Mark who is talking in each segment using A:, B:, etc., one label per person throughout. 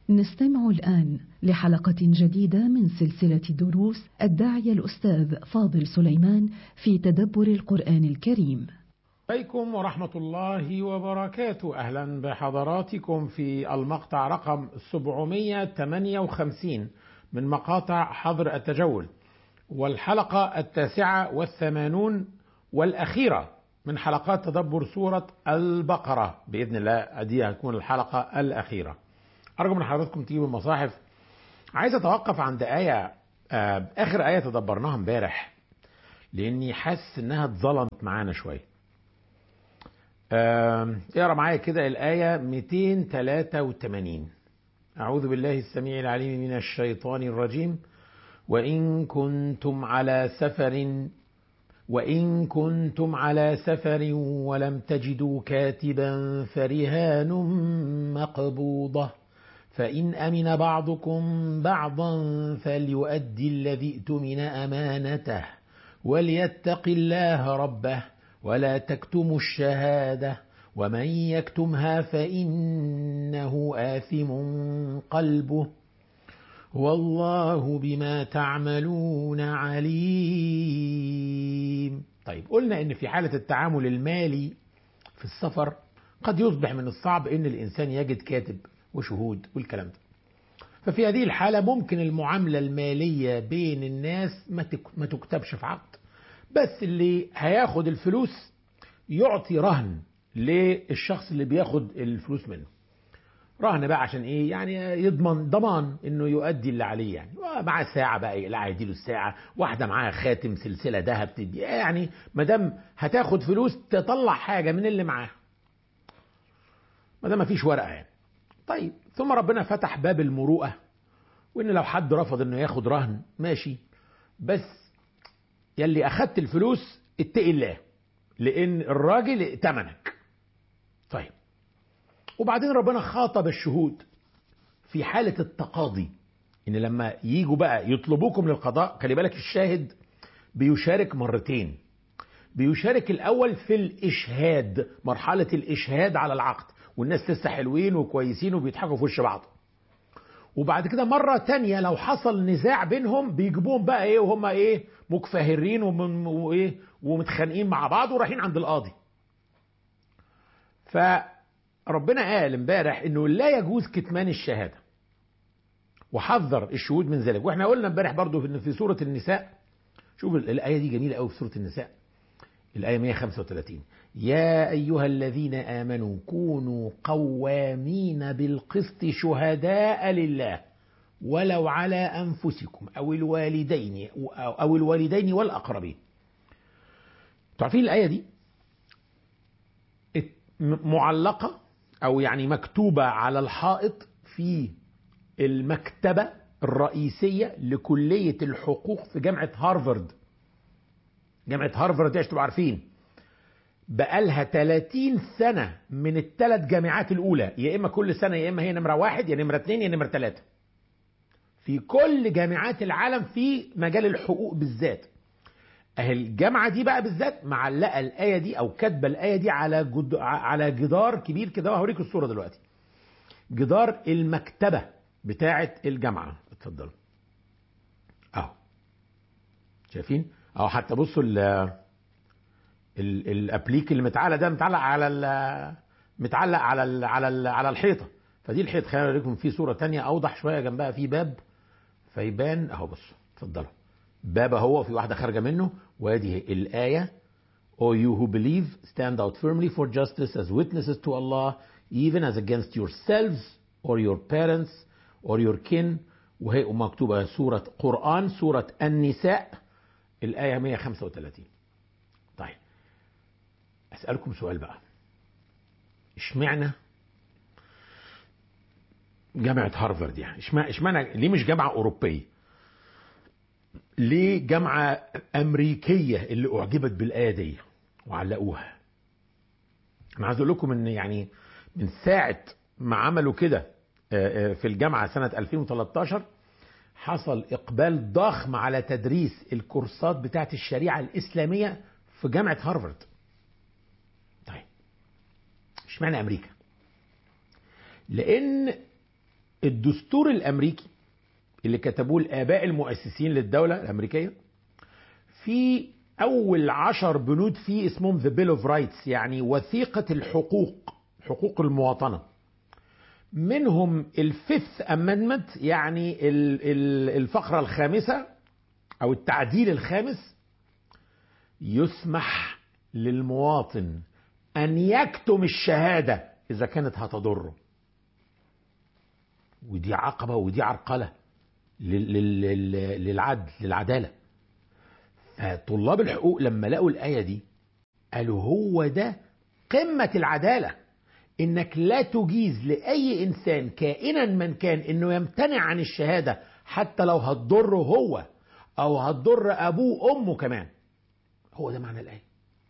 A: نستمع الآن لحلقة جديدة من سلسلة دروس الداعية الأستاذ فاضل سليمان في تدبر القرآن الكريم.
B: عليكم ورحمة الله وبركاته أهلا بحضراتكم في المقطع رقم 758 من مقاطع حظر التجول والحلقة التاسعة والثمانون والأخيرة من حلقات تدبر سورة البقرة بإذن الله دي هتكون الحلقة الأخيرة أرجو من حضراتكم تجيبوا المصاحف عايز أتوقف عند آية آه آخر آية تدبرناها امبارح لأني حاسس إنها اتظلمت معانا شوية آه اقرا معايا كده الآية 283 أعوذ بالله السميع العليم من الشيطان الرجيم وإن كنتم على سفر وإن كنتم على سفر ولم تجدوا كاتبا فرهان مقبوضة فإن أمن بعضكم بعضا فليؤدي الذي ائتمن أمانته وليتق الله ربه ولا تكتموا الشهادة ومن يكتمها فإنه آثم قلبه والله بما تعملون عليم طيب قلنا ان في حالة التعامل المالي في السفر قد يصبح من الصعب ان الانسان يجد كاتب وشهود والكلام ده ففي هذه الحالة ممكن المعاملة المالية بين الناس ما تكتبش في عقد بس اللي هياخد الفلوس يعطي رهن للشخص اللي بياخد الفلوس منه رهن بقى عشان ايه يعني يضمن ضمان انه يؤدي اللي عليه يعني معاه ساعه بقى يقلع يديله الساعه واحده معاها خاتم سلسله ذهب تدي يعني ما دام هتاخد فلوس تطلع حاجه من اللي معاه ما دام مفيش ورقه يعني طيب ثم ربنا فتح باب المروءه وان لو حد رفض انه ياخد رهن ماشي بس يلي اخدت الفلوس اتقي الله لان الراجل ائتمنك طيب وبعدين ربنا خاطب الشهود في حالة التقاضي ان لما يجوا بقى يطلبوكم للقضاء خلي بالك الشاهد بيشارك مرتين بيشارك الاول في الاشهاد مرحلة الاشهاد على العقد والناس لسه حلوين وكويسين وبيضحكوا في وش بعض وبعد كده مرة تانية لو حصل نزاع بينهم بيجيبوهم بقى ايه وهم ايه مكفهرين وايه ومتخانقين مع بعض ورايحين عند القاضي فربنا قال امبارح انه لا يجوز كتمان الشهاده وحذر الشهود من ذلك واحنا قلنا امبارح برضو ان في سوره النساء شوف الايه دي جميله قوي في سوره النساء الايه 135 يا ايها الذين امنوا كونوا قوامين بالقسط شهداء لله ولو على انفسكم او الوالدين او الوالدين والاقربين تعرفين الايه دي معلقه او يعني مكتوبه على الحائط في المكتبه الرئيسيه لكليه الحقوق في جامعه هارفارد جامعه هارفارد دي تبقوا عارفين بقالها 30 سنه من الثلاث جامعات الاولى يا اما كل سنه يا اما هي نمره واحد يا نمره اثنين يا نمره ثلاثه في كل جامعات العالم في مجال الحقوق بالذات اهي الجامعه دي بقى بالذات معلقه الايه دي او كاتبه الايه دي على جد... على جدار كبير كده وهوريكم الصوره دلوقتي جدار المكتبه بتاعه الجامعه اتفضلوا اهو شايفين اهو حتى بصوا ال ال الابليك اللي متعلق ده متعلق على ال متعلق على ال على ال على الحيطه فدي الحيطه خلينا اوريكم في صوره تانية اوضح شويه جنبها في باب فيبان اهو بصوا اتفضلوا باب اهو في واحده خارجه منه وادي الايه O you who believe stand out firmly for justice as witnesses to Allah even as against yourselves or your parents or your kin وهي مكتوبة سورة قرآن سورة النساء الآية 135 طيب أسألكم سؤال بقى اشمعنى جامعة هارفارد يعني اشمعنى ليه مش جامعة أوروبية ليه جامعة أمريكية اللي أعجبت بالآية دي وعلقوها أنا عايز أقول لكم إن يعني من ساعة ما عملوا كده في الجامعة سنة 2013 حصل إقبال ضخم على تدريس الكورسات بتاعت الشريعة الإسلامية في جامعة هارفارد طيب اشمعنى أمريكا لأن الدستور الامريكي اللي كتبوه الاباء المؤسسين للدوله الامريكيه في اول عشر بنود فيه اسمهم ذا بيل اوف رايتس يعني وثيقه الحقوق حقوق المواطنه منهم الفيفث امندمنت يعني الفقره الخامسه او التعديل الخامس يسمح للمواطن ان يكتم الشهاده اذا كانت هتضره ودي عقبه ودي عرقله للعدل للعداله فطلاب الحقوق لما لقوا الايه دي قالوا هو ده قمه العداله انك لا تجيز لاي انسان كائنا من كان انه يمتنع عن الشهاده حتى لو هتضره هو او هتضر ابوه وامه كمان هو ده معنى الايه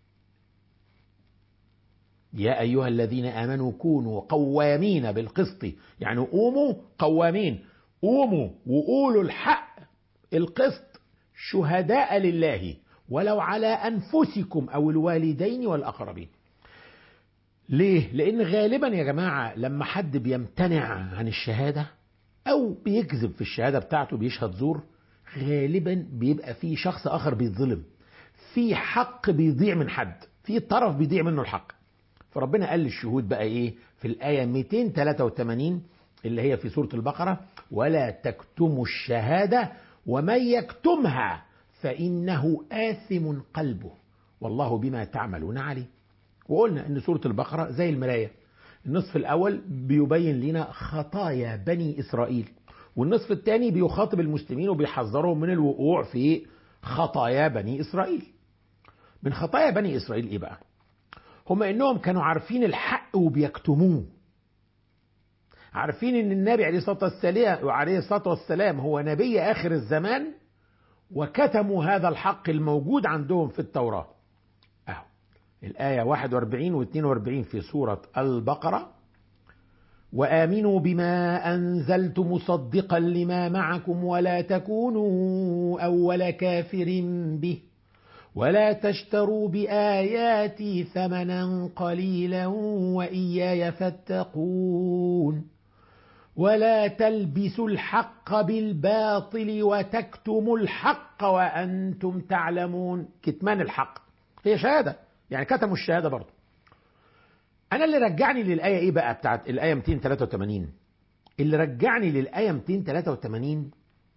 B: يا ايها الذين امنوا كونوا قوامين بالقسط يعني قوموا قوامين قوموا وقولوا الحق القسط شهداء لله ولو على انفسكم او الوالدين والاقربين ليه لان غالبا يا جماعه لما حد بيمتنع عن الشهاده او بيكذب في الشهاده بتاعته بيشهد زور غالبا بيبقى في شخص اخر بيتظلم في حق بيضيع من حد في طرف بيضيع منه الحق فربنا قال للشهود بقى ايه في الايه 283 اللي هي في سوره البقره ولا تكتموا الشهاده ومن يكتمها فانه اثم قلبه والله بما تعملون عليم وقلنا ان سوره البقره زي المرايه النصف الاول بيبين لنا خطايا بني اسرائيل والنصف الثاني بيخاطب المسلمين وبيحذرهم من الوقوع في خطايا بني اسرائيل من خطايا بني اسرائيل ايه بقى هم انهم كانوا عارفين الحق وبيكتموه عارفين ان النبي عليه الصلاه والسلام وعليه الصلاه والسلام هو نبي اخر الزمان وكتموا هذا الحق الموجود عندهم في التوراه اهو الايه 41 و 42 في سوره البقره وامنوا بما انزلت مصدقا لما معكم ولا تكونوا اول كافر به ولا تشتروا باياتي ثمنا قليلا واياي فاتقون ولا تلبسوا الحق بالباطل وتكتموا الحق وانتم تعلمون كتمان الحق هي شهاده يعني كتموا الشهاده برضه انا اللي رجعني للايه ايه بقى بتاعت الايه 283 اللي رجعني للايه 283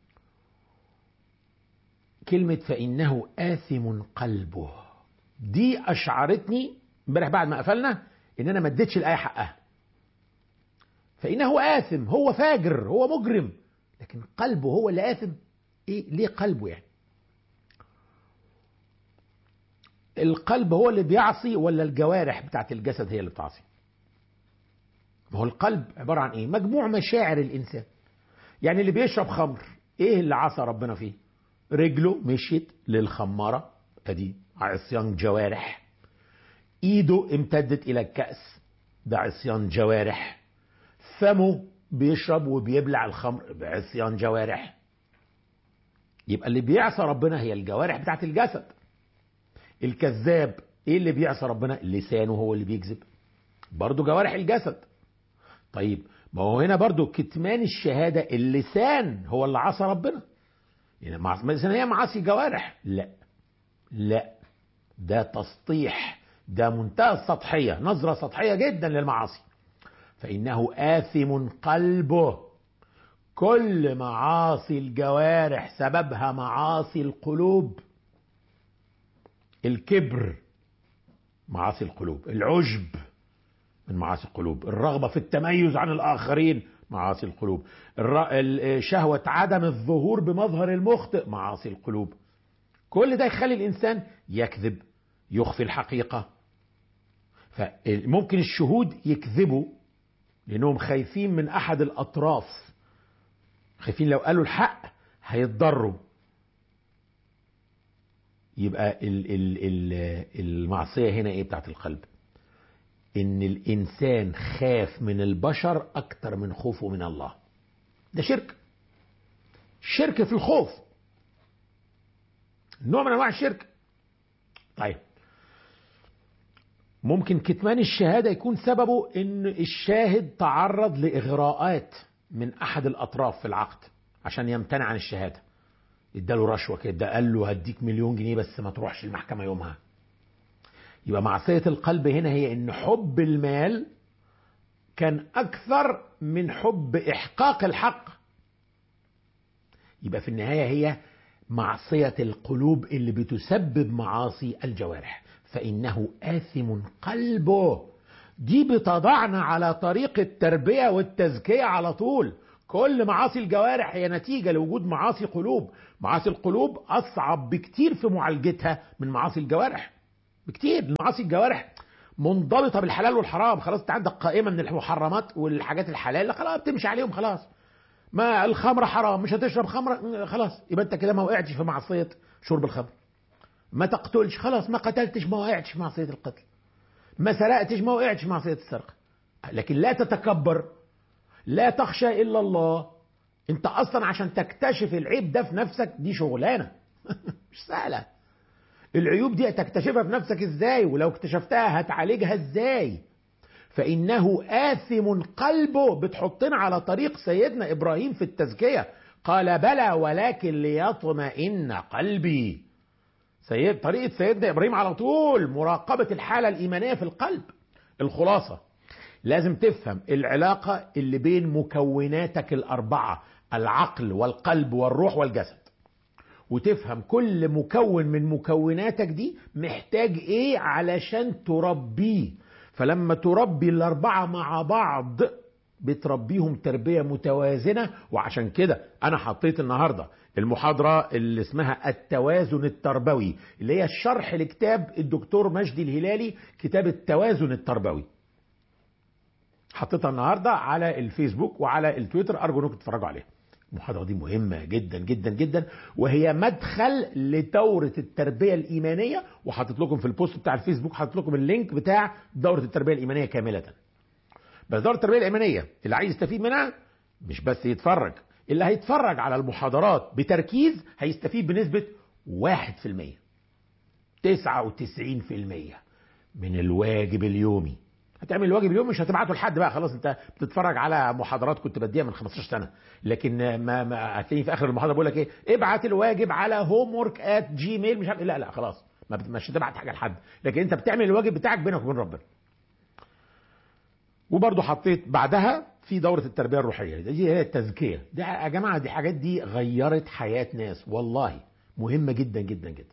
B: كلمة فإنه آثم قلبه دي أشعرتني امبارح بعد ما قفلنا إن أنا ما اديتش الآية حقها فإنه آثم هو فاجر هو مجرم لكن قلبه هو اللي آثم إيه ليه قلبه يعني القلب هو اللي بيعصي ولا الجوارح بتاعت الجسد هي اللي بتعصي ما هو القلب عبارة عن إيه مجموع مشاعر الإنسان يعني اللي بيشرب خمر إيه اللي عصى ربنا فيه رجله مشيت للخمارة ادي عصيان جوارح ايده امتدت الى الكأس ده عصيان جوارح فمه بيشرب وبيبلع الخمر بعصيان جوارح يبقى اللي بيعصى ربنا هي الجوارح بتاعت الجسد الكذاب ايه اللي بيعصى ربنا لسانه هو اللي بيكذب برضه جوارح الجسد طيب ما هو هنا برضه كتمان الشهادة اللسان هو اللي عصى ربنا يعني مثلا هي معاصي جوارح لا لا ده تسطيح ده منتهى السطحية نظرة سطحية جدا للمعاصي فإنه آثم قلبه كل معاصي الجوارح سببها معاصي القلوب الكبر معاصي القلوب العجب من معاصي القلوب الرغبة في التميز عن الآخرين معاصي القلوب شهوة عدم الظهور بمظهر المخطئ معاصي القلوب كل ده يخلي الإنسان يكذب يخفي الحقيقة فممكن الشهود يكذبوا لأنهم خايفين من أحد الأطراف خايفين لو قالوا الحق هيتضروا يبقى ال ال ال المعصية هنا ايه بتاعت القلب ان الانسان خاف من البشر اكتر من خوفه من الله ده شرك شرك في الخوف نوع من انواع الشرك طيب ممكن كتمان الشهاده يكون سببه ان الشاهد تعرض لاغراءات من احد الاطراف في العقد عشان يمتنع عن الشهاده اداله رشوه كده قال له هديك مليون جنيه بس ما تروحش المحكمه يومها يبقى معصيه القلب هنا هي ان حب المال كان اكثر من حب احقاق الحق يبقى في النهايه هي معصيه القلوب اللي بتسبب معاصي الجوارح فانه اثم قلبه دي بتضعنا على طريق التربيه والتزكيه على طول كل معاصي الجوارح هي نتيجه لوجود معاصي قلوب معاصي القلوب اصعب بكتير في معالجتها من معاصي الجوارح بكتير معاصي الجوارح منضبطه بالحلال والحرام خلاص انت عندك قائمه من المحرمات والحاجات الحلال خلاص بتمشي عليهم خلاص ما الخمره حرام مش هتشرب خمره خلاص يبقى انت كده ما وقعتش في معصيه شرب الخمر ما تقتلش خلاص ما قتلتش ما وقعتش في معصيه القتل ما سرقتش ما وقعتش في معصيه السرقه لكن لا تتكبر لا تخشى الا الله انت اصلا عشان تكتشف العيب ده في نفسك دي شغلانه مش سهله العيوب دي هتكتشفها في نفسك ازاي ولو اكتشفتها هتعالجها ازاي فانه آثم قلبه بتحطنا على طريق سيدنا ابراهيم في التزكيه قال بلى ولكن ليطمئن قلبي سيد طريقه سيدنا ابراهيم على طول مراقبه الحاله الايمانيه في القلب الخلاصه لازم تفهم العلاقه اللي بين مكوناتك الاربعه العقل والقلب والروح والجسد وتفهم كل مكون من مكوناتك دي محتاج ايه علشان تربيه فلما تربي الاربعه مع بعض بتربيهم تربيه متوازنه وعشان كده انا حطيت النهارده المحاضره اللي اسمها التوازن التربوي اللي هي الشرح لكتاب الدكتور مجدي الهلالي كتاب التوازن التربوي حطيتها النهارده على الفيسبوك وعلى التويتر ارجو انكم تتفرجوا عليها المحاضرة دي مهمة جدا جدا جدا وهي مدخل لدورة التربية الإيمانية وحاطط لكم في البوست بتاع الفيسبوك حاطط لكم اللينك بتاع دورة التربية الإيمانية كاملة بس دورة التربية الإيمانية اللي عايز يستفيد منها مش بس يتفرج اللي هيتفرج على المحاضرات بتركيز هيستفيد بنسبة 1% 99% من الواجب اليومي هتعمل الواجب اليوم مش هتبعته لحد بقى خلاص انت بتتفرج على محاضرات كنت بديها من 15 سنه لكن ما, ما هتلاقيني في اخر المحاضره بقول لك ايه ابعت الواجب على هوم ورك ات جيميل مش عارف لا لا خلاص ما مش هتبعت حاجه لحد لكن انت بتعمل الواجب بتاعك بينك وبين ربنا وبرضه حطيت بعدها في دورة التربية الروحية دي هي التزكية دي يا جماعة دي حاجات دي غيرت حياة ناس والله مهمة جدا جدا جدا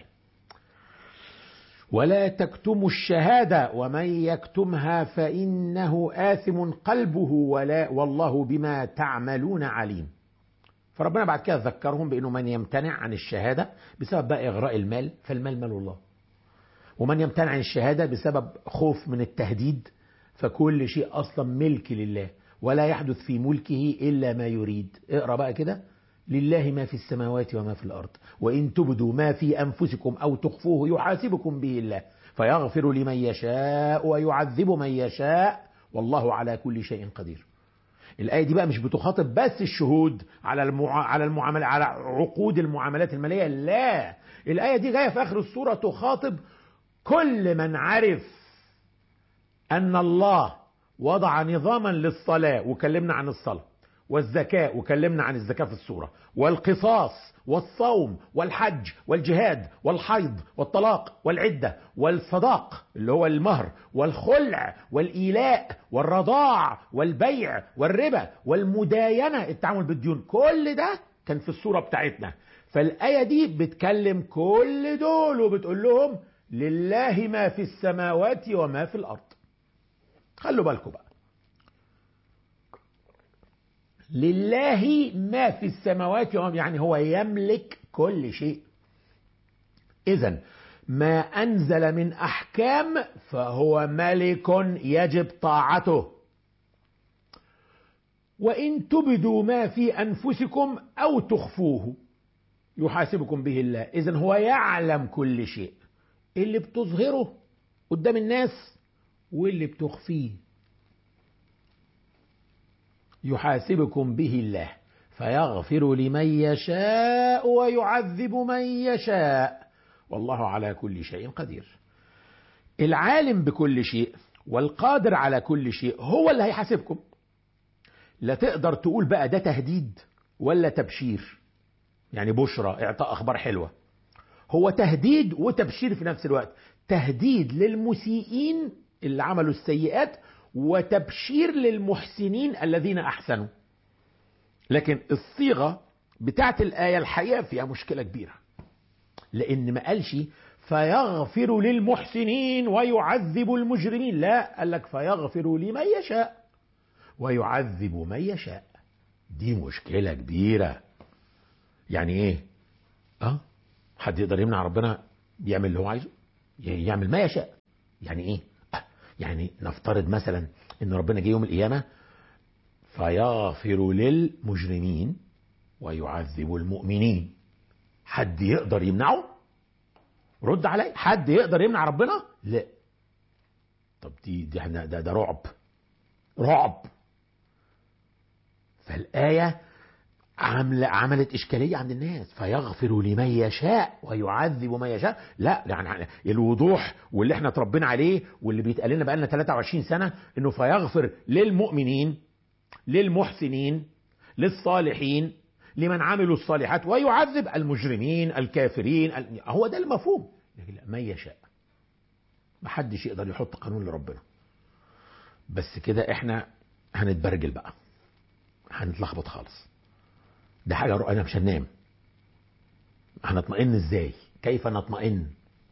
B: ولا تكتموا الشهادة ومن يكتمها فإنه آثم قلبه ولا والله بما تعملون عليم فربنا بعد كده ذكرهم بأنه من يمتنع عن الشهادة بسبب بقى إغراء المال فالمال مال الله ومن يمتنع عن الشهادة بسبب خوف من التهديد فكل شيء أصلا ملك لله ولا يحدث في ملكه إلا ما يريد اقرأ بقى كده لله ما في السماوات وما في الأرض وإن تبدوا ما في أنفسكم أو تخفوه يحاسبكم به الله فيغفر لمن يشاء ويعذب من يشاء والله على كل شيء قدير الآية دي بقى مش بتخاطب بس الشهود على المع... على المعاملة على عقود المعاملات المالية لا الآية دي جاية في آخر السورة تخاطب كل من عرف أن الله وضع نظاما للصلاة وكلمنا عن الصلاة والزكاة وكلمنا عن الزكاة في السورة والقصاص والصوم والحج والجهاد والحيض والطلاق والعدة والصداق اللي هو المهر والخلع والإيلاء والرضاع والبيع والربا والمداينة التعامل بالديون كل ده كان في السورة بتاعتنا فالآية دي بتكلم كل دول وبتقول لهم لله ما في السماوات وما في الأرض خلوا بالكم بقى لله ما في السماوات وما يعني هو يملك كل شيء اذا ما انزل من احكام فهو ملك يجب طاعته وان تبدوا ما في انفسكم او تخفوه يحاسبكم به الله اذا هو يعلم كل شيء اللي بتظهره قدام الناس واللي بتخفيه يحاسبكم به الله فيغفر لمن يشاء ويعذب من يشاء والله على كل شيء قدير العالم بكل شيء والقادر على كل شيء هو اللي هيحاسبكم لا تقدر تقول بقى ده تهديد ولا تبشير يعني بشرى اعطاء اخبار حلوه هو تهديد وتبشير في نفس الوقت تهديد للمسيئين اللي عملوا السيئات وتبشير للمحسنين الذين احسنوا لكن الصيغه بتاعت الايه الحقيقه فيها مشكله كبيره لان ما قالش فيغفر للمحسنين ويعذب المجرمين لا قال لك فيغفر لمن يشاء ويعذب من يشاء دي مشكله كبيره يعني ايه اه حد يقدر يمنع ربنا يعمل اللي هو عايزه يعمل ما يشاء يعني ايه آه. يعني نفترض مثلا ان ربنا جه يوم القيامه فيغفر للمجرمين ويعذب المؤمنين حد يقدر يمنعه رد علي حد يقدر يمنع ربنا لا طب دي دي احنا ده, ده رعب رعب فالآية عمل عملت إشكالية عند الناس فيغفر لمن يشاء ويعذب من يشاء لا يعني الوضوح واللي احنا اتربينا عليه واللي بيتقال لنا بقالنا 23 سنة انه فيغفر للمؤمنين للمحسنين للصالحين لمن عملوا الصالحات ويعذب المجرمين الكافرين هو ده المفهوم لكن لا من يشاء محدش يقدر يحط قانون لربنا بس كده احنا هنتبرجل بقى هنتلخبط خالص ده حاجة أنا مش هننام هنطمئن ازاي كيف نطمئن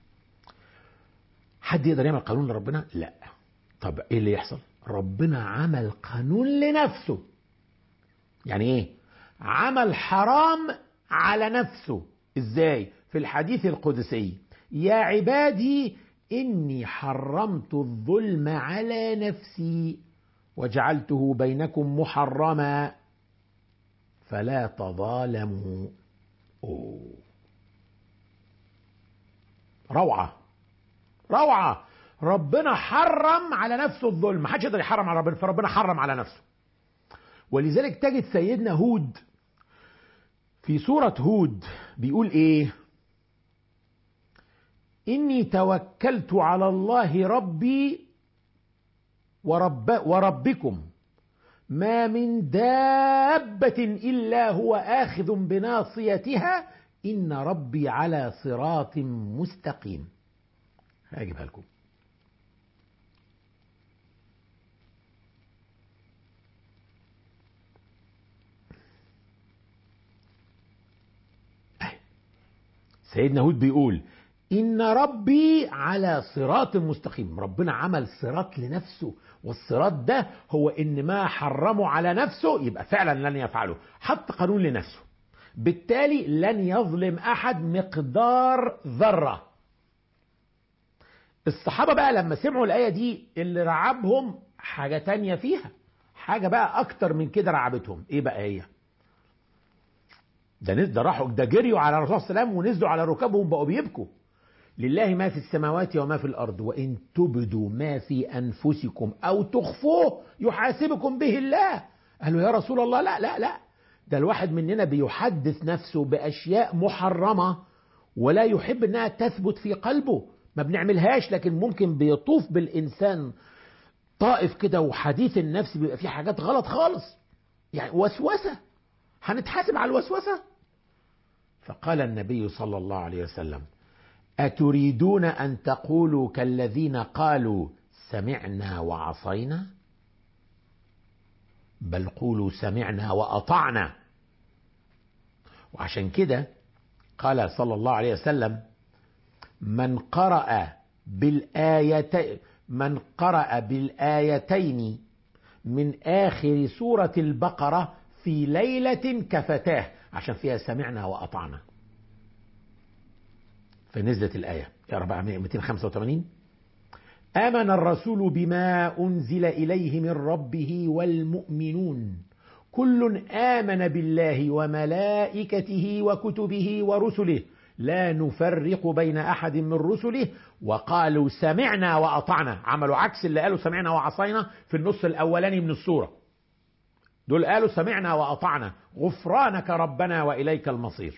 B: حد يقدر يعمل قانون لربنا لا طب ايه اللي يحصل ربنا عمل قانون لنفسه يعني ايه عمل حرام على نفسه ازاي في الحديث القدسي يا عبادي اني حرمت الظلم على نفسي وجعلته بينكم محرما فلا تظالموا أوه. روعة روعة ربنا حرم على نفسه الظلم ما حدش يقدر يحرم على ربنا فربنا حرم على نفسه ولذلك تجد سيدنا هود في سورة هود بيقول ايه إني توكلت على الله ربي ورب وربكم ما من دابة إلا هو آخذ بناصيتها إن ربي على صراط مستقيم هجيبها لكم سيدنا هود بيقول إن ربي على صراط مستقيم ربنا عمل صراط لنفسه والصراط ده هو إن ما حرمه على نفسه يبقى فعلا لن يفعله حط قانون لنفسه بالتالي لن يظلم أحد مقدار ذرة الصحابة بقى لما سمعوا الآية دي اللي رعبهم حاجة تانية فيها حاجة بقى أكتر من كده رعبتهم إيه بقى هي ده ده راحوا ده جريوا على الرسول صلى الله عليه وسلم ونزلوا على ركابهم بقوا بيبكوا لله ما في السماوات وما في الأرض وإن تبدوا ما في أنفسكم أو تخفوه يحاسبكم به الله قالوا يا رسول الله لا لا لا ده الواحد مننا بيحدث نفسه بأشياء محرمة ولا يحب أنها تثبت في قلبه ما بنعملهاش لكن ممكن بيطوف بالإنسان طائف كده وحديث النفس بيبقى فيه حاجات غلط خالص يعني وسوسة هنتحاسب على الوسوسة فقال النبي صلى الله عليه وسلم أتريدون أن تقولوا كالذين قالوا سمعنا وعصينا بل قولوا سمعنا وأطعنا وعشان كده قال صلى الله عليه وسلم من قرأ بالآيتين من قرأ بالآيتين من آخر سورة البقرة في ليلة كفتاه عشان فيها سمعنا وأطعنا فنزلت الآية يا رب 285 آمن الرسول بما أنزل إليه من ربه والمؤمنون كل آمن بالله وملائكته وكتبه ورسله لا نفرق بين أحد من رسله وقالوا سمعنا وأطعنا عملوا عكس اللي قالوا سمعنا وعصينا في النص الأولاني من السورة دول قالوا سمعنا وأطعنا غفرانك ربنا وإليك المصير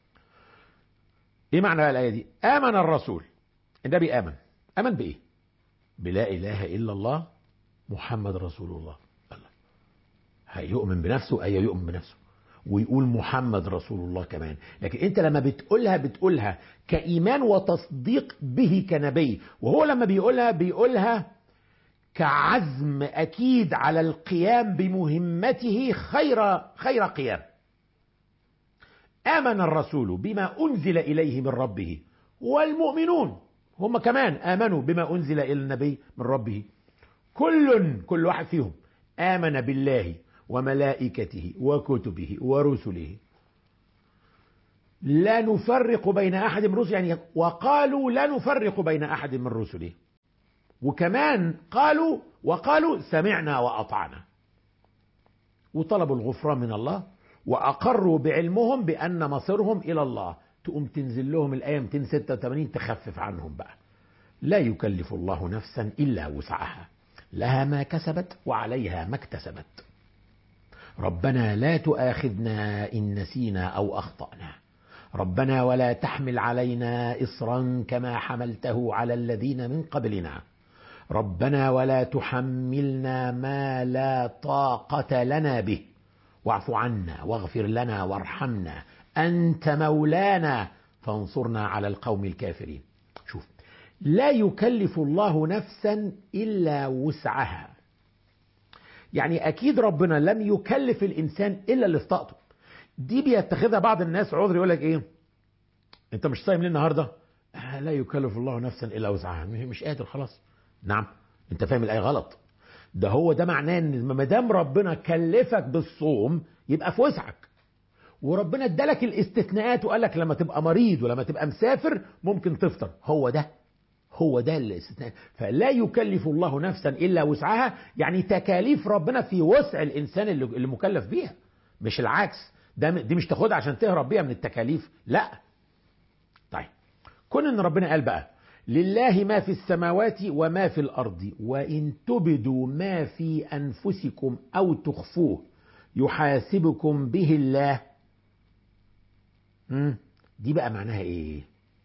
B: ايه معنى الآية دي آمن الرسول النبي آمن آمن بإيه بلا إله إلا الله محمد رسول الله الله هيؤمن بنفسه ايوه يؤمن بنفسه ويقول محمد رسول الله كمان لكن انت لما بتقولها بتقولها كايمان وتصديق به كنبي وهو لما بيقولها بيقولها كعزم اكيد على القيام بمهمته خير خير قيام امن الرسول بما انزل اليه من ربه والمؤمنون هم كمان امنوا بما انزل الى النبي من ربه كل كل واحد فيهم امن بالله وملائكته وكتبه ورسله لا نفرق بين احد من رسله يعني وقالوا لا نفرق بين احد من رسله وكمان قالوا وقالوا سمعنا واطعنا وطلبوا الغفران من الله واقروا بعلمهم بان مصيرهم الى الله تقوم تنزل لهم الايه 286 تخفف عنهم بقى لا يكلف الله نفسا الا وسعها لها ما كسبت وعليها ما اكتسبت ربنا لا تؤاخذنا ان نسينا او اخطانا ربنا ولا تحمل علينا اصرا كما حملته على الذين من قبلنا ربنا ولا تحملنا ما لا طاقه لنا به واعف عنا واغفر لنا وارحمنا انت مولانا فانصرنا على القوم الكافرين شوف لا يكلف الله نفسا الا وسعها يعني اكيد ربنا لم يكلف الانسان الا اللي في طاقته دي بيتخذها بعض الناس عذر يقول لك ايه انت مش صايم ليه النهارده آه لا يكلف الله نفسا الا وسعها مش قادر خلاص نعم انت فاهم الايه غلط ده هو ده معناه ان ما دام ربنا كلفك بالصوم يبقى في وسعك وربنا ادالك الاستثناءات وقال لك لما تبقى مريض ولما تبقى مسافر ممكن تفطر هو ده هو ده الاستثناء فلا يكلف الله نفسا الا وسعها يعني تكاليف ربنا في وسع الانسان اللي, اللي مكلف بيها مش العكس ده دي مش تاخدها عشان تهرب بيها من التكاليف لا طيب كون ان ربنا قال بقى لله ما في السماوات وما في الارض وان تبدوا ما في انفسكم او تخفوه يحاسبكم به الله مم. دي بقى معناها ايه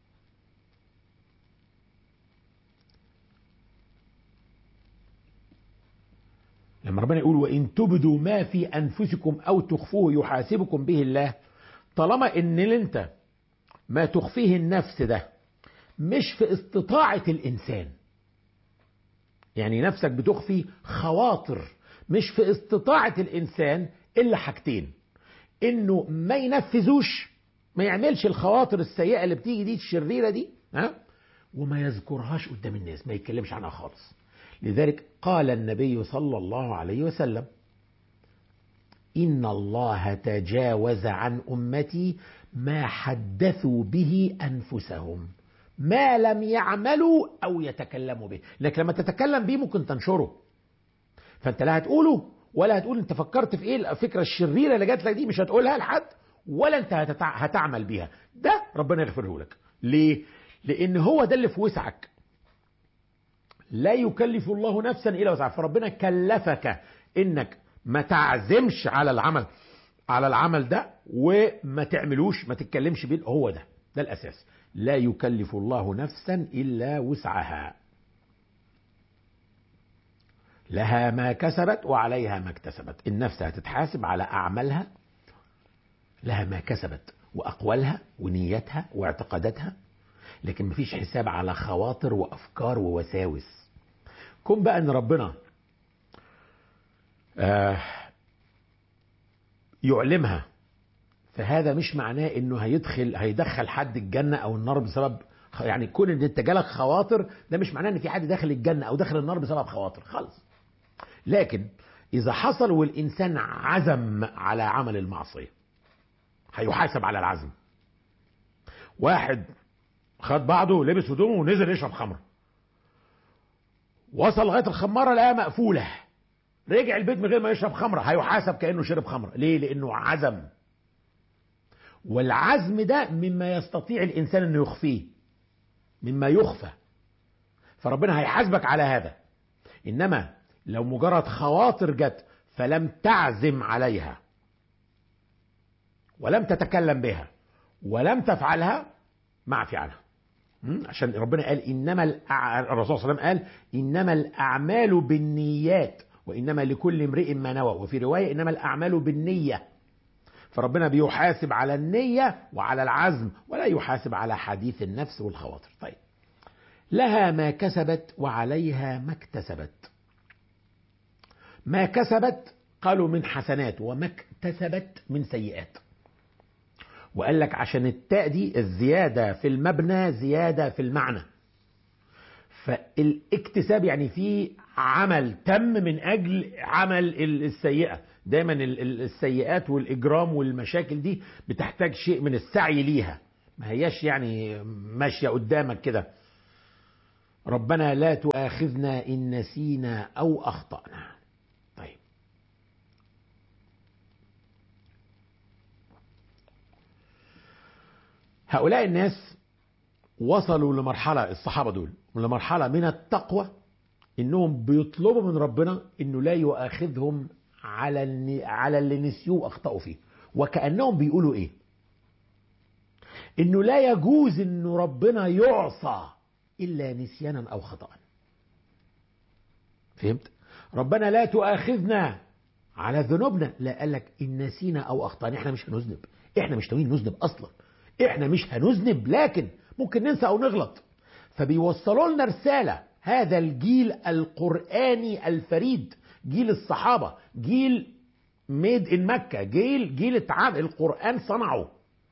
B: لما ربنا يقول وان تبدوا ما في انفسكم او تخفوه يحاسبكم به الله طالما ان انت ما تخفيه النفس ده مش في استطاعة الانسان يعني نفسك بتخفي خواطر مش في استطاعة الانسان الا حاجتين انه ما ينفذوش ما يعملش الخواطر السيئة اللي بتيجي دي الشريرة دي ها وما يذكرهاش قدام الناس ما يتكلمش عنها خالص لذلك قال النبي صلى الله عليه وسلم ان الله تجاوز عن امتي ما حدثوا به انفسهم ما لم يعملوا او يتكلموا به لكن لما تتكلم به ممكن تنشره فانت لا هتقوله ولا هتقول انت فكرت في ايه الفكره الشريره اللي جات لك دي مش هتقولها لحد ولا انت هتتع... هتعمل بيها ده ربنا يغفره لك ليه لان هو ده اللي في وسعك لا يكلف الله نفسا الا وسعها فربنا كلفك انك ما تعزمش على العمل على العمل ده وما تعملوش ما تتكلمش بيه هو ده ده الاساس لا يكلف الله نفسا الا وسعها لها ما كسبت وعليها ما اكتسبت النفس هتتحاسب على اعمالها لها ما كسبت واقوالها ونيتها واعتقاداتها لكن مفيش حساب على خواطر وافكار ووساوس كن بقى ان ربنا آه يعلمها فهذا مش معناه انه هيدخل هيدخل حد الجنه او النار بسبب يعني كون ان انت جالك خواطر ده مش معناه ان في حد داخل الجنه او داخل النار بسبب خواطر خالص لكن اذا حصل والانسان عزم على عمل المعصيه هيحاسب على العزم واحد خد بعضه لبس هدومه ونزل يشرب خمر وصل لغايه الخماره لقاها مقفوله رجع البيت من غير ما يشرب خمره هيحاسب كانه شرب خمره ليه لانه عزم والعزم ده مما يستطيع الانسان انه يخفيه مما يخفى فربنا هيحاسبك على هذا انما لو مجرد خواطر جت فلم تعزم عليها ولم تتكلم بها ولم تفعلها معفي عنها عشان ربنا قال انما الأع... الرسول صلى الله عليه وسلم قال انما الاعمال بالنيات وإنما لكل امرئ ما نوى وفي رواية إنما الأعمال بالنية فربنا بيحاسب على النية وعلى العزم ولا يحاسب على حديث النفس والخواطر طيب لها ما كسبت وعليها ما اكتسبت ما كسبت قالوا من حسنات وما اكتسبت من سيئات وقال لك عشان التاء دي الزيادة في المبنى زيادة في المعنى فالاكتساب يعني في عمل تم من أجل عمل السيئة دايما السيئات والإجرام والمشاكل دي بتحتاج شيء من السعي ليها ما هياش يعني ماشية قدامك كده ربنا لا تؤاخذنا إن نسينا أو أخطأنا طيب هؤلاء الناس وصلوا لمرحلة الصحابة دول لمرحلة من التقوى انهم بيطلبوا من ربنا انه لا يؤاخذهم على على اللي نسيوه واخطأوا فيه وكأنهم بيقولوا ايه انه لا يجوز انه ربنا يعصى الا نسيانا او خطأ فهمت ربنا لا تؤاخذنا على ذنوبنا لا قال لك ان نسينا او اخطأنا احنا مش هنذنب احنا مش ناويين نذنب اصلا احنا مش هنذنب لكن ممكن ننسى او نغلط فبيوصلوا لنا رسالة هذا الجيل القرآني الفريد جيل الصحابة جيل ميد ان مكة جيل جيل اتعاد القرآن صنعه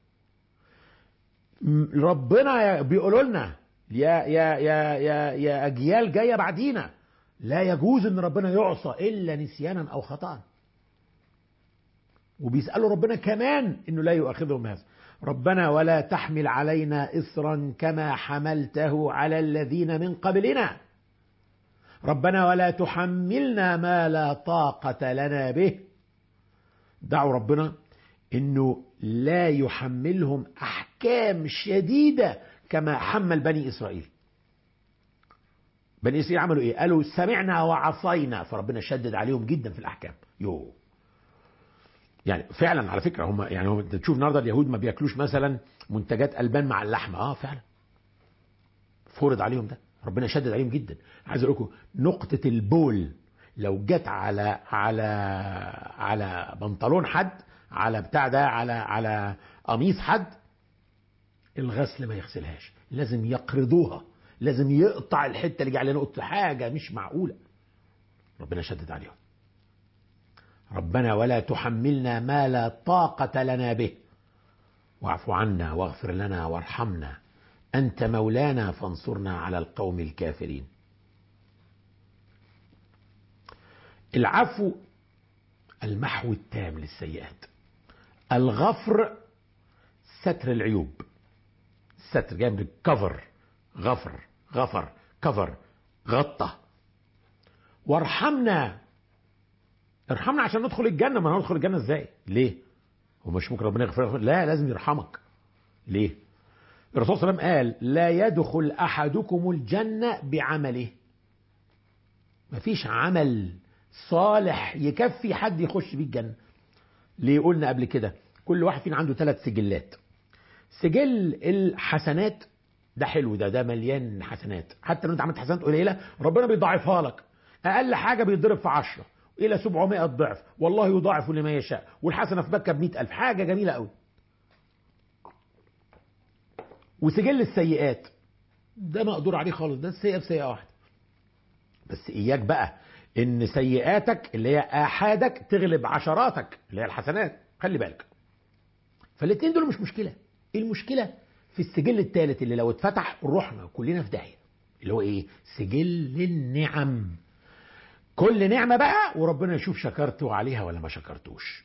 B: ربنا بيقولوا لنا يا يا يا يا يا اجيال جايه بعدينا لا يجوز ان ربنا يعصى الا نسيانا او خطا وبيسالوا ربنا كمان انه لا يؤاخذهم بهذا ربنا ولا تحمل علينا إصرا كما حملته على الذين من قبلنا ربنا ولا تحملنا ما لا طاقة لنا به دعوا ربنا انه لا يحملهم احكام شديدة كما حمل بني اسرائيل بني اسرائيل عملوا ايه قالوا سمعنا وعصينا فربنا شدد عليهم جدا في الاحكام يو يعني فعلا على فكره هم يعني هم انت تشوف النهارده اليهود ما بياكلوش مثلا منتجات البان مع اللحمه اه فعلا فرض عليهم ده ربنا شدد عليهم جدا عايز اقول لكم نقطه البول لو جت على على على بنطلون حد على بتاع ده على على قميص حد الغسل ما يغسلهاش لازم يقرضوها لازم يقطع الحته اللي جه عليها نقطه حاجه مش معقوله ربنا شدد عليهم ربنا ولا تحملنا ما لا طاقة لنا به واعف عنا واغفر لنا وارحمنا أنت مولانا فانصرنا على القوم الكافرين العفو المحو التام للسيئات الغفر ستر العيوب ستر جاي من كفر غفر غفر كفر غطى وارحمنا ارحمنا عشان ندخل الجنة ما ندخل الجنة ازاي ليه هو مش ممكن ربنا يغفر لا لازم يرحمك ليه الرسول صلى الله عليه وسلم قال لا يدخل أحدكم الجنة بعمله مفيش عمل صالح يكفي حد يخش بيه الجنة ليه قلنا قبل كده كل واحد فينا عنده ثلاث سجلات سجل الحسنات ده حلو ده ده مليان حسنات حتى لو انت عملت حسنات قليله ربنا بيضاعفها لك اقل حاجه بيتضرب في 10 الى 700 ضعف والله يضاعف لما يشاء والحسنه في مكه ب 100000 حاجه جميله قوي وسجل السيئات ده مقدور عليه خالص ده السيئه بسيئه واحده بس اياك بقى ان سيئاتك اللي هي احادك تغلب عشراتك اللي هي الحسنات خلي بالك فالاثنين دول مش مشكله المشكله في السجل الثالث اللي لو اتفتح رحنا كلنا في داهيه اللي هو ايه سجل النعم كل نعمه بقى وربنا يشوف شكرته عليها ولا ما شكرتوش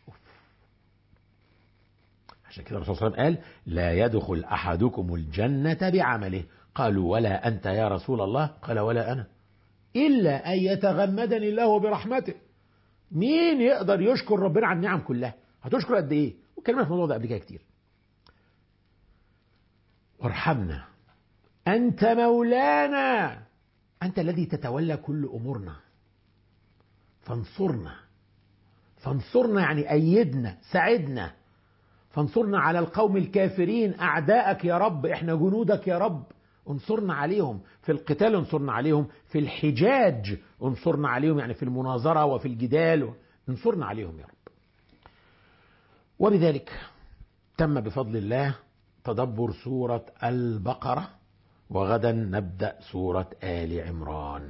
B: عشان كده الرسول صلى الله عليه وسلم قال لا يدخل احدكم الجنه بعمله قالوا ولا انت يا رسول الله قال ولا انا الا ان يتغمدني الله برحمته مين يقدر يشكر ربنا على النعم كلها هتشكر قد ايه وكلمه في الموضوع ده قبل كده كتير وارحمنا انت مولانا انت الذي تتولى كل امورنا فانصرنا فانصرنا يعني ايدنا ساعدنا فانصرنا على القوم الكافرين اعدائك يا رب احنا جنودك يا رب انصرنا عليهم في القتال انصرنا عليهم في الحجاج انصرنا عليهم يعني في المناظرة وفي الجدال انصرنا عليهم يا رب وبذلك تم بفضل الله تدبر سورة البقرة وغدا نبدأ سورة آل عمران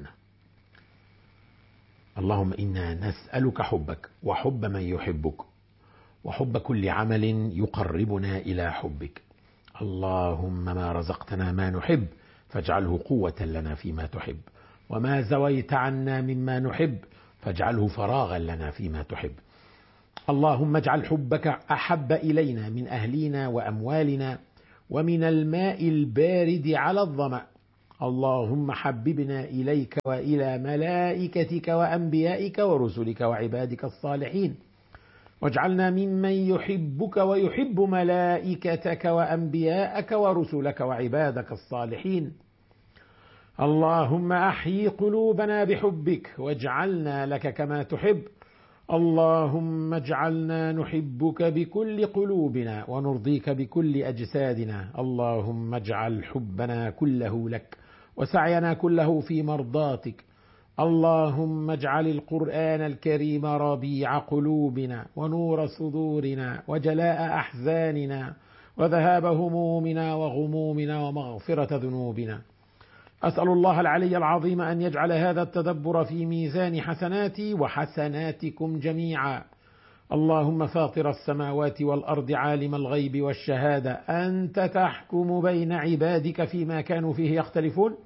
B: اللهم إنا نسألك حبك وحب من يحبك وحب كل عمل يقربنا إلى حبك اللهم ما رزقتنا ما نحب فاجعله قوة لنا فيما تحب وما زويت عنا مما نحب فاجعله فراغا لنا فيما تحب اللهم اجعل حبك أحب إلينا من أهلنا وأموالنا ومن الماء البارد على الظمأ اللهم حببنا إليك وإلى ملائكتك وأنبيائك ورسلك وعبادك الصالحين واجعلنا ممن يحبك ويحب ملائكتك وأنبياءك ورسلك وعبادك الصالحين اللهم أحيي قلوبنا بحبك واجعلنا لك كما تحب اللهم اجعلنا نحبك بكل قلوبنا ونرضيك بكل أجسادنا اللهم اجعل حبنا كله لك وسعينا كله في مرضاتك اللهم اجعل القرآن الكريم ربيع قلوبنا ونور صدورنا وجلاء أحزاننا وذهاب همومنا وغمومنا ومغفرة ذنوبنا أسأل الله العلي العظيم أن يجعل هذا التدبر في ميزان حسناتي وحسناتكم جميعا اللهم فاطر السماوات والأرض عالم الغيب والشهادة أنت تحكم بين عبادك فيما كانوا فيه يختلفون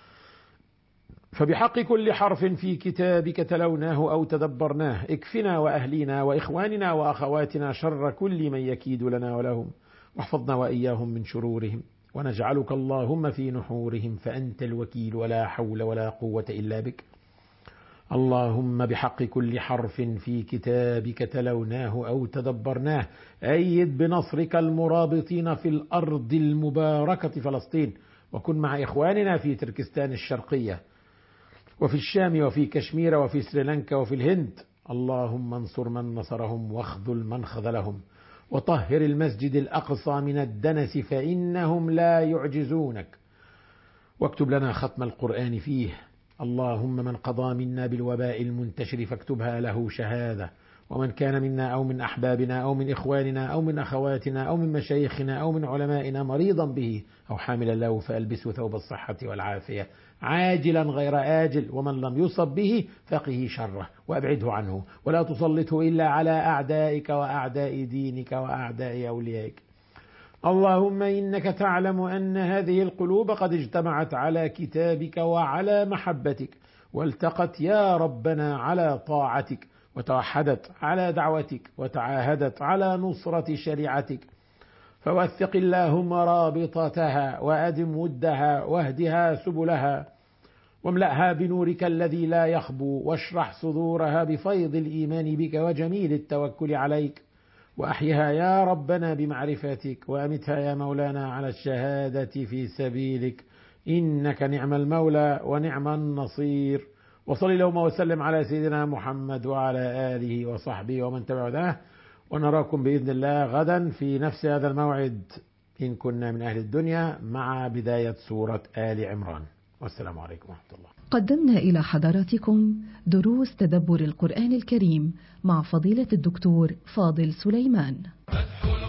B: فبحق كل حرف في كتابك تلوناه أو تدبرناه اكفنا وأهلينا وإخواننا وأخواتنا شر كل من يكيد لنا ولهم واحفظنا وإياهم من شرورهم ونجعلك اللهم في نحورهم فأنت الوكيل ولا حول ولا قوة إلا بك اللهم بحق كل حرف في كتابك تلوناه أو تدبرناه أيد بنصرك المرابطين في الأرض المباركة فلسطين وكن مع إخواننا في تركستان الشرقية وفي الشام وفي كشمير وفي سريلانكا وفي الهند اللهم انصر من نصرهم واخذل من خذلهم وطهر المسجد الأقصى من الدنس فإنهم لا يعجزونك واكتب لنا ختم القرآن فيه اللهم من قضى منا بالوباء المنتشر فاكتبها له شهادة ومن كان منا أو من أحبابنا أو من إخواننا أو من أخواتنا أو من مشايخنا أو من علمائنا مريضا به أو حاملا له فألبسه ثوب الصحة والعافية عاجلا غير آجل ومن لم يصب به فقه شره وأبعده عنه ولا تسلطه إلا على أعدائك وأعداء دينك وأعداء أوليائك اللهم إنك تعلم أن هذه القلوب قد اجتمعت على كتابك وعلى محبتك والتقت يا ربنا على طاعتك وتوحدت على دعوتك وتعاهدت على نصرة شريعتك فوثق اللهم رابطتها وأدم ودها واهدها سبلها واملأها بنورك الذي لا يخبو واشرح صدورها بفيض الإيمان بك وجميل التوكل عليك وأحيها يا ربنا بمعرفتك وأمتها يا مولانا على الشهادة في سبيلك إنك نعم المولى ونعم النصير وصل اللهم وسلم على سيدنا محمد وعلى آله وصحبه ومن تبع ذاه ونراكم بإذن الله غدا في نفس هذا الموعد إن كنا من أهل الدنيا مع بداية سورة آل عمران والسلام عليكم ورحمة الله
A: قدمنا إلى حضراتكم دروس تدبر القرآن الكريم مع فضيلة الدكتور فاضل سليمان